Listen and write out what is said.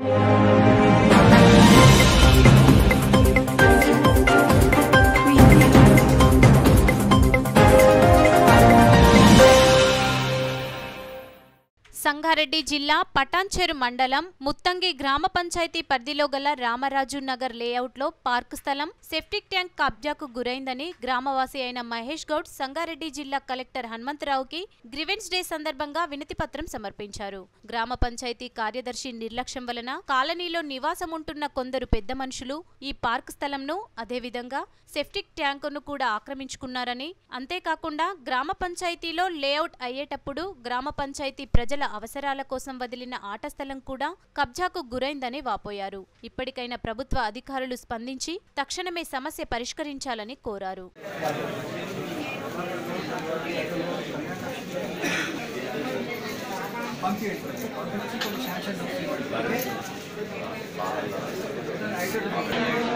సంగారెడ్డి జిల్లా పటాన్చెరు మండలం ముత్తంగి గ్రామ పంచాయతీ పరిధిలో గల రామరాజు నగర్ లేఅవుట్లో పార్కు స్థలం సెప్టిక్ ట్యాంక్ కబ్జాకు గురైందని గ్రామవాసి అయిన మహేష్ గౌడ్ సంగారెడ్డి జిల్లా కలెక్టర్ హనుమంతరావుకి గ్రివెన్స్ డే సందర్భంగా వినతి పత్రం సమర్పించారు గ్రామ పంచాయతీ కార్యదర్శి నిర్లక్ష్యం వలన కాలనీలో నివాసం ఉంటున్న కొందరు పెద్ద మనుషులు ఈ పార్క్ స్థలంను అదేవిధంగా సెప్టిక్ ట్యాంకును కూడా ఆక్రమించుకున్నారని అంతేకాకుండా గ్రామ పంచాయతీలో లేఅవుట్ అయ్యేటప్పుడు గ్రామ పంచాయతీ ప్రజల అవసరాల కోసం వదిలిన ఆట స్థలం కూడా కబ్జాకు గురైందని వాపోయారు ఇప్పటికైనా ప్రభుత్వ అధికారులు స్పందించి తక్షణమే సమస్య పరిష్కరించాలని కోరారు పంపించండి పంపించి కొన్ని శాంక్షన్